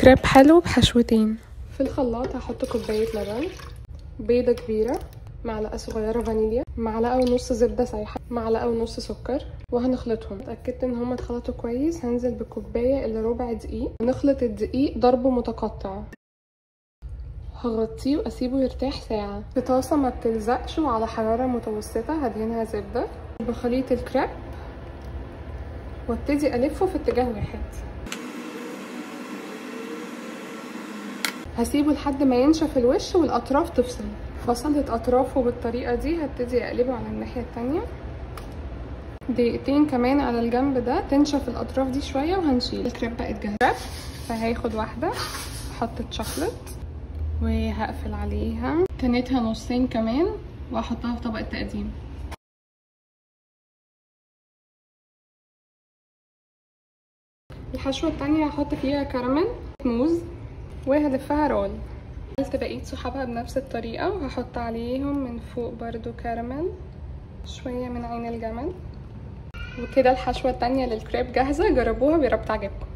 كريب حلو بحشوتين في الخلاط هحط كوباية لبن بيضة كبيرة معلقة صغيرة فانيليا معلقة ونص زبدة سايحة معلقة ونص سكر وهنخلطهم اتأكدت ان هما اتخلطوا كويس هنزل بكوباية الا ربع دقيق نخلط الدقيق ضرب متقطع هغطيه واسيبه يرتاح ساعة في طاسة ما بتلزقش وعلى حرارة متوسطة هدهنها زبدة بخليط الكريب وابتدي الفه في اتجاه واحد هسيبه لحد ما ينشف الوش والاطراف تفصل فصلت اطرافه بالطريقه دي هبتدي اقلبه على الناحيه التانية دقيقتين كمان على الجنب ده تنشف الاطراف دي شويه وهنشيل الكريب بقت جاهزه فهاخد واحده احط الشوكليت وهقفل عليها تنيتها نصين كمان واحطها في طبق التقديم الحشوه التانية هحط فيها كراميل موز وهلفها رول عملت بقية صحابها بنفس الطريقة وهحط عليهم من فوق برضو كراميل شوية من عين الجمل وكده الحشوة التانية للكريب جاهزة جربوها ويا رب تعجبكم